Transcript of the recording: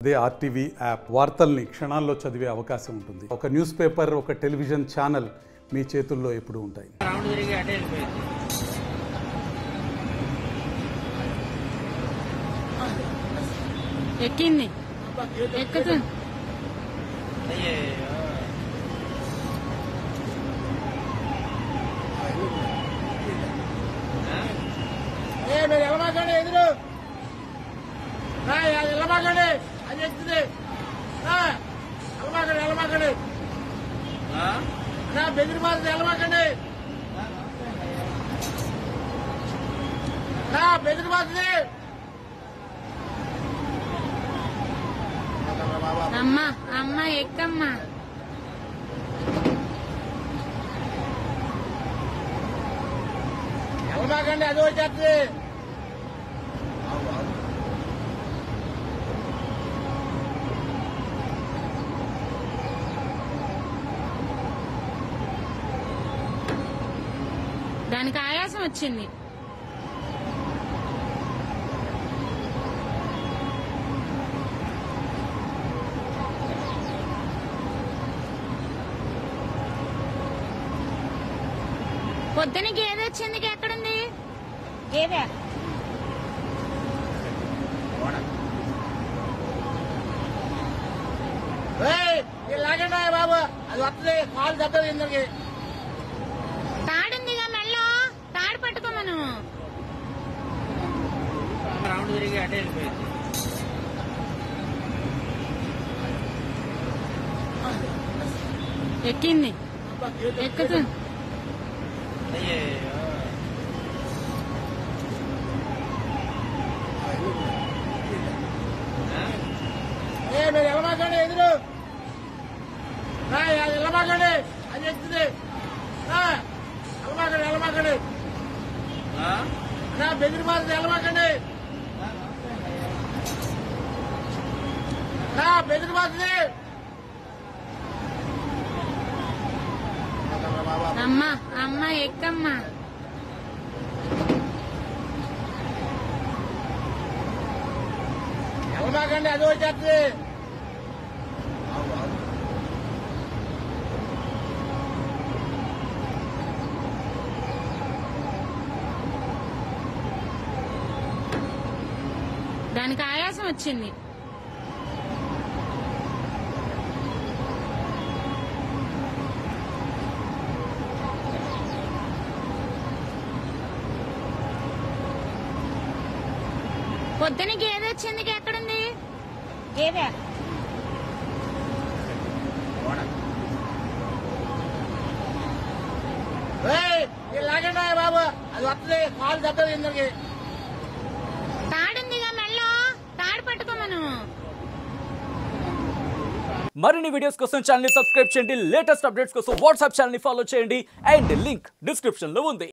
అదే RTV app వార్తల్ని క్షణాల్లో చదివే అవకాశం ఉంటుంది ఒక న్యూస్ పేపర్ ఒక టెలివిజన్ ఛానల్ మీ చేతుల్లో ఎప్పుడూ ఉంటాయి రౌండ్ తిరిగి అటే వెళ్ళిపోయింది ఎక్కింది ఎక్కుతుంది అయ్యయ్యో. ఏ మీరు వెళ్ళమాకండి ఎదురు రా, అది వెళ్ళమాకండి అది ఎక్కుతుంది రా, వెళ్ళమాకండి వెళ్ళమాకండి ఆ? నా బెదిరి మాత్రం వెళ్ళమాకండి నా బెదిరి మాత్రం అమ్మ అమ్మ ఎక్కమ్మా వెళ్ళమాకండి అది వచ్చేస్తుంది దానికి ఆయాసం వచ్చింది పొద్దున గేదె వచ్చింది ఎక్కడుంది గేదె ఏయ్, మీరు లాగండి బాబు అది వస్తుంది కాలు దెబ్బలు ఇందరికి తాడుందిగా మెల్లో తాడు పట్టుకోమను రౌండ్ తిరిగి అటే వెళ్ళిపోయింది ఎక్కింది ఎక్కుతుంది అయ్యయ్యో. ఆ? ఏ మీరు వెళ్ళమాకండి ఎదురు రా, అది వెళ్ళమాకండి అది ఎక్కుతుంది రా, వెళ్ళమాకండి వెళ్ళమాకండి ఆ? నా బెదిరి మాత్రం వెళ్ళమాకండి నా బెదిరి మాత్రం అమ్మ అమ్మ ఎక్కమ్మా వెళ్ళమాకండి అది వచ్చేస్తుంది దానికి ఆయాసం వచ్చింది పొద్దున గేదె వచ్చింది ఎక్కడుంది గేదె ఏయ్, మీరు లాగండి బాబు అది వస్తుంది కాలు దెబ్బలు ఇందరికి తాడుందిగా మెల్లో తాడు పట్టుకోమను మరిన్ని వీడియోస్ కోసం ఛానల్ సబ్స్క్రైబ్ చేయండి లేటెస్ట్ అప్డేట్స్ కోసం వాట్సాప్ ఛానల్ ఫాలో చేయండి అండ్ లింక్ డిస్క్రిప్షన్ లో ఉంది